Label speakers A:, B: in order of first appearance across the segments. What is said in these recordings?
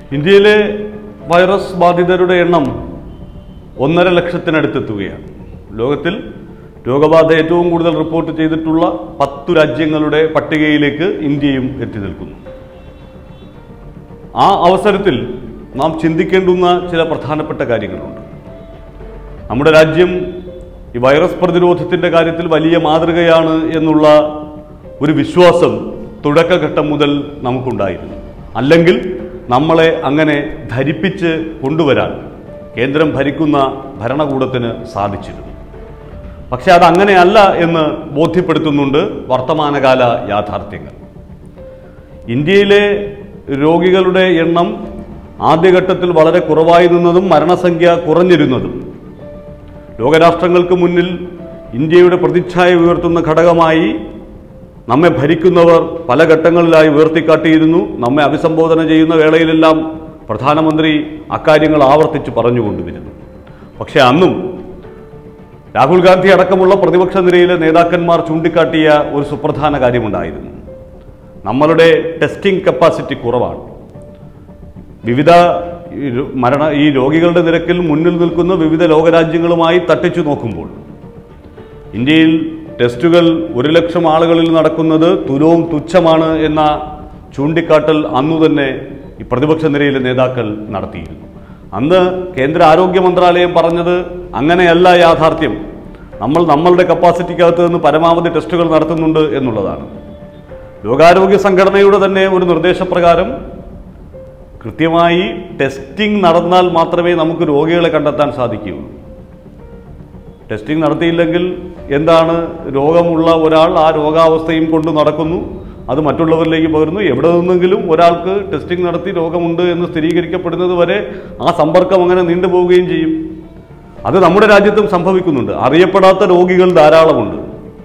A: ഇന്ത്യയിലെ വൈറസ് ബാധിതരുടെ എണ്ണം ഒന്നര ലക്ഷത്തിനടുത്തെത്തുകയാണ് ലോകത്തിൽ രോഗബാധ ഏറ്റവും കൂടുതൽ റിപ്പോർട്ട് ചെയ്തിട്ടുള്ള പത്തു രാജ്യങ്ങളുടെ പട്ടികയിലേക്ക് ഇന്ത്യയും എത്തി നിൽക്കുന്നു ആ അവസരത്തിൽ നാം ചിന്തിക്കേണ്ടുന്ന ചില പ്രധാനപ്പെട്ട കാര്യങ്ങളുണ്ട് നമ്മുടെ രാജ്യം ഈ വൈറസ് പ്രതിരോധത്തിൻ്റെ കാര്യത്തിൽ വലിയ മാതൃകയാണ് എന്നുള്ള ഒരു വിശ്വാസം തുടക്കഘട്ടം മുതൽ നമുക്കുണ്ടായിരുന്നു അല്ലെങ്കിൽ നമ്മളെ അങ്ങനെ ധരിപ്പിച്ച് കൊണ്ടുവരാൻ കേന്ദ്രം ഭരിക്കുന്ന ഭരണകൂടത്തിന് സാധിച്ചിരുന്നു പക്ഷെ അതങ്ങനെയല്ല എന്ന് ബോധ്യപ്പെടുത്തുന്നുണ്ട് വർത്തമാനകാല യാഥാർത്ഥ്യങ്ങൾ ഇന്ത്യയിലെ രോഗികളുടെ എണ്ണം ആദ്യഘട്ടത്തിൽ വളരെ കുറവായി നിന്നതും മരണസംഖ്യ കുറഞ്ഞിരുന്നതും ലോകരാഷ്ട്രങ്ങൾക്ക് മുന്നിൽ ഇന്ത്യയുടെ പ്രതിച്ഛായ ഉയർത്തുന്ന ഘടകമായി നമ്മെ ഭരിക്കുന്നവർ പല ഘട്ടങ്ങളിലായി ഉയർത്തിക്കാട്ടിയിരുന്നു നമ്മെ അഭിസംബോധന ചെയ്യുന്ന വേളയിലെല്ലാം പ്രധാനമന്ത്രി അക്കാര്യങ്ങൾ ആവർത്തിച്ച് പറഞ്ഞുകൊണ്ടുവരുന്നു പക്ഷെ അന്നും രാഹുൽ ഗാന്ധി അടക്കമുള്ള പ്രതിപക്ഷ നിരയിലെ നേതാക്കന്മാർ ചൂണ്ടിക്കാട്ടിയ ഒരു സുപ്രധാന കാര്യമുണ്ടായിരുന്നു നമ്മളുടെ ടെസ്റ്റിംഗ് കപ്പാസിറ്റി കുറവാണ് വിവിധ ഈ രോ- മരണ ഈ രോഗികളുടെ നിരക്കിൽ മുന്നിൽ നിൽക്കുന്ന വിവിധ ലോകരാജ്യങ്ങളുമായി തട്ടിച്ചു നോക്കുമ്പോൾ ഇന്ത്യയിൽ ടെസ്റ്റുകൾ ഒരു ലക്ഷം ആളുകളിൽ നടക്കുന്നത് തുലവും തുച്ഛമാണ് എന്ന ചൂണ്ടിക്കാട്ടൽ അന്നു തന്നെ ഈ പ്രതിപക്ഷ നിരയിലെ നേതാക്കൾ നടത്തിയിരുന്നു അന്ന് കേന്ദ്ര ആരോഗ്യ മന്ത്രാലയം പറഞ്ഞത് അങ്ങനെയല്ല യാഥാർത്ഥ്യം നമ്മൾ നമ്മളുടെ കപ്പാസിറ്റിക്കകത്ത് നിന്ന് പരമാവധി ടെസ്റ്റുകൾ നടത്തുന്നുണ്ട് എന്നുള്ളതാണ് ലോകാരോഗ്യ സംഘടനയുടെ തന്നെ ഒരു നിർദ്ദേശപ്രകാരം കൃത്യമായി ടെസ്റ്റിംഗ് നടന്നാൽ മാത്രമേ നമുക്ക് രോഗികളെ കണ്ടെത്താൻ സാധിക്കുകയുള്ളൂ ടെസ്റ്റിംഗ് നടത്തിയില്ലെങ്കിൽ എന്താണ് രോഗമുള്ള ഒരാൾ ആ രോഗാവസ്ഥയും കൊണ്ട് നടക്കുന്നു അത് മറ്റുള്ളവരിലേക്ക് പകരുന്നു എവിടെ നിന്നെങ്കിലും ഒരാൾക്ക് ടെസ്റ്റിംഗ് നടത്തി രോഗമുണ്ട് എന്ന് സ്ഥിരീകരിക്കപ്പെടുന്നത് വരെ ആ സമ്പർക്കം അങ്ങനെ നീണ്ടുപോവുകയും ചെയ്യും അത് നമ്മുടെ രാജ്യത്തും സംഭവിക്കുന്നുണ്ട് അറിയപ്പെടാത്ത രോഗികൾ ധാരാളമുണ്ട്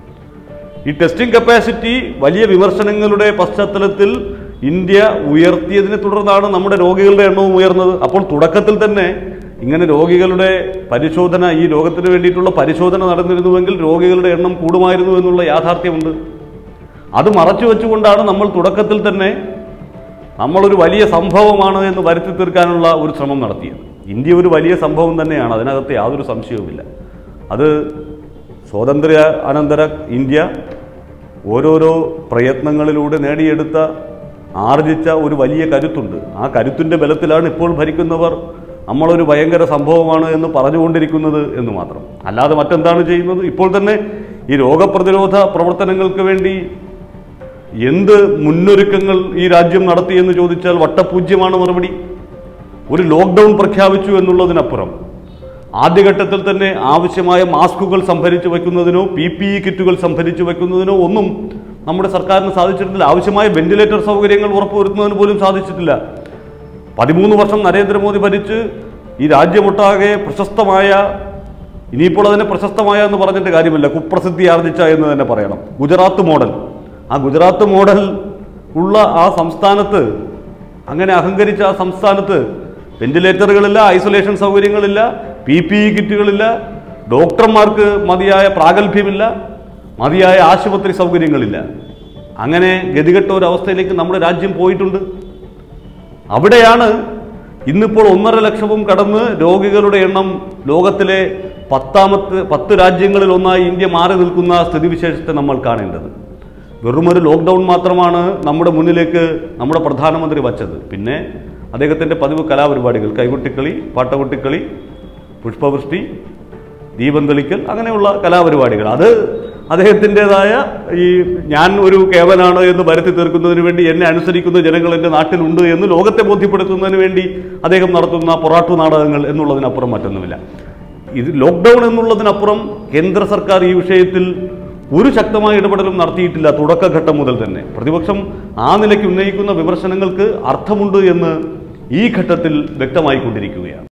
A: ഈ ടെസ്റ്റിംഗ് കപ്പാസിറ്റി വലിയ വിമർശനങ്ങളുടെ പശ്ചാത്തലത്തിൽ ഇന്ത്യ ഉയർത്തിയതിനെ തുടർന്നാണ് നമ്മുടെ രോഗികളുടെ എണ്ണവും ഉയർന്നത് അപ്പോൾ തുടക്കത്തിൽ തന്നെ ഇങ്ങനെ രോഗികളുടെ പരിശോധന ഈ രോഗത്തിന് വേണ്ടിയിട്ടുള്ള പരിശോധന നടന്നിരുന്നുവെങ്കിൽ രോഗികളുടെ എണ്ണം കൂടുമായിരുന്നു എന്നുള്ള യാഥാർത്ഥ്യമുണ്ട് അത് മറച്ചു വെച്ചുകൊണ്ടാണ് നമ്മൾ തുടക്കത്തിൽ തന്നെ നമ്മളൊരു വലിയ സംഭവമാണ് എന്ന് വരുത്തി തീർക്കാനുള്ള ഒരു ശ്രമം നടത്തിയത് ഇന്ത്യ ഒരു വലിയ സംഭവം തന്നെയാണ് അതിനകത്ത് യാതൊരു സംശയവുമില്ല അത് സ്വാതന്ത്ര്യ അനന്തര ഇന്ത്യ ഓരോരോ പ്രയത്നങ്ങളിലൂടെ നേടിയെടുത്ത ആർജിച്ച ഒരു വലിയ കരുത്തുണ്ട് ആ കരുത്തിൻ്റെ ബലത്തിലാണ് ഇപ്പോൾ ഭരിക്കുന്നവർ നമ്മളൊരു ഭയങ്കര സംഭവമാണ് എന്ന് പറഞ്ഞുകൊണ്ടിരിക്കുന്നത് എന്ന് മാത്രം അല്ലാതെ മറ്റെന്താണ് ചെയ്യുന്നത് ഇപ്പോൾ തന്നെ ഈ രോഗപ്രതിരോധ പ്രവർത്തനങ്ങൾക്ക് വേണ്ടി എന്ത് മുന്നൊരുക്കങ്ങൾ ഈ രാജ്യം നടത്തി എന്ന് ചോദിച്ചാൽ വട്ടപൂജ്യമാണ് മറുപടി ഒരു ലോക്ക്ഡൗൺ പ്രഖ്യാപിച്ചു എന്നുള്ളതിനപ്പുറം ആദ്യഘട്ടത്തിൽ തന്നെ ആവശ്യമായ മാസ്കുകൾ സംഭരിച്ചു വയ്ക്കുന്നതിനോ പി പി ഇ കിറ്റുകൾ സംഭരിച്ചു വയ്ക്കുന്നതിനോ ഒന്നും നമ്മുടെ സർക്കാരിന് സാധിച്ചിട്ടില്ല ആവശ്യമായ വെന്റിലേറ്റർ സൗകര്യങ്ങൾ ഉറപ്പുവരുത്തുന്നതിന് പോലും സാധിച്ചിട്ടില്ല പതിമൂന്ന് വർഷം നരേന്ദ്രമോദി ഭരിച്ച് ഈ രാജ്യമൊട്ടാകെ പ്രശസ്തമായ ഇനിയിപ്പോൾ അതിനെ പ്രശസ്തമായ എന്ന് പറഞ്ഞിട്ട് കാര്യമില്ല കുപ്രസിദ്ധി ആർജിച്ച എന്ന് തന്നെ പറയണം ഗുജറാത്ത് മോഡൽ ആ ഗുജറാത്ത് മോഡൽ ഉള്ള ആ സംസ്ഥാനത്ത് അങ്ങനെ അഹങ്കരിച്ച ആ സംസ്ഥാനത്ത് വെന്റിലേറ്ററുകളില്ല ഐസൊലേഷൻ സൗകര്യങ്ങളില്ല പി പി ഇ കിറ്റുകളില്ല ഡോക്ടർമാർക്ക് മതിയായ പ്രാഗൽഭ്യമില്ല മതിയായ ആശുപത്രി സൗകര്യങ്ങളില്ല അങ്ങനെ ഗതികെട്ട ഒരു അവസ്ഥയിലേക്ക് നമ്മുടെ രാജ്യം പോയിട്ടുണ്ട് അവിടെയാണ് ഇന്നിപ്പോൾ ഒന്നര ലക്ഷവും കടന്ന് രോഗികളുടെ എണ്ണം ലോകത്തിലെ പത്താമത്തെ പത്ത് രാജ്യങ്ങളിൽ ഒന്നായി ഇന്ത്യ മാറി നിൽക്കുന്ന സ്ഥിതിവിശേഷത്തെ നമ്മൾ കാണേണ്ടത് വെറുമൊരു ലോക്ക്ഡൗൺ മാത്രമാണ് നമ്മുടെ മുന്നിലേക്ക് നമ്മുടെ പ്രധാനമന്ത്രി വച്ചത് പിന്നെ അദ്ദേഹത്തിൻ്റെ പതിവ് കലാപരിപാടികൾ കൈകൊട്ടിക്കളി പാട്ടകൊട്ടിക്കളി പുഷ്പവൃഷ്ടി ദീപം തെളിക്കൽ അങ്ങനെയുള്ള കലാപരിപാടികൾ അത് അദ്ദേഹത്തിൻ്റെതായ ഈ ഞാൻ ഒരു കേവനാണ് എന്ന് വരുത്തി തീർക്കുന്നതിന് വേണ്ടി എന്നെ അനുസരിക്കുന്ന ജനങ്ങൾ എൻ്റെ നാട്ടിലുണ്ട് എന്ന് ലോകത്തെ ബോധ്യപ്പെടുത്തുന്നതിന് വേണ്ടി അദ്ദേഹം നടത്തുന്ന പൊറാട്ടു നാടകങ്ങൾ എന്നുള്ളതിനപ്പുറം മറ്റൊന്നുമില്ല ഇത് ലോക്ക്ഡൗൺ എന്നുള്ളതിനപ്പുറം കേന്ദ്ര സർക്കാർ ഈ വിഷയത്തിൽ ഒരു ശക്തമായ ഇടപെടലും നടത്തിയിട്ടില്ല തുടക്കഘട്ടം മുതൽ തന്നെ പ്രതിപക്ഷം ആ നിലയ്ക്ക് ഉന്നയിക്കുന്ന വിമർശനങ്ങൾക്ക് അർത്ഥമുണ്ട് എന്ന് ഈ ഘട്ടത്തിൽ വ്യക്തമായിക്കൊണ്ടിരിക്കുകയാണ്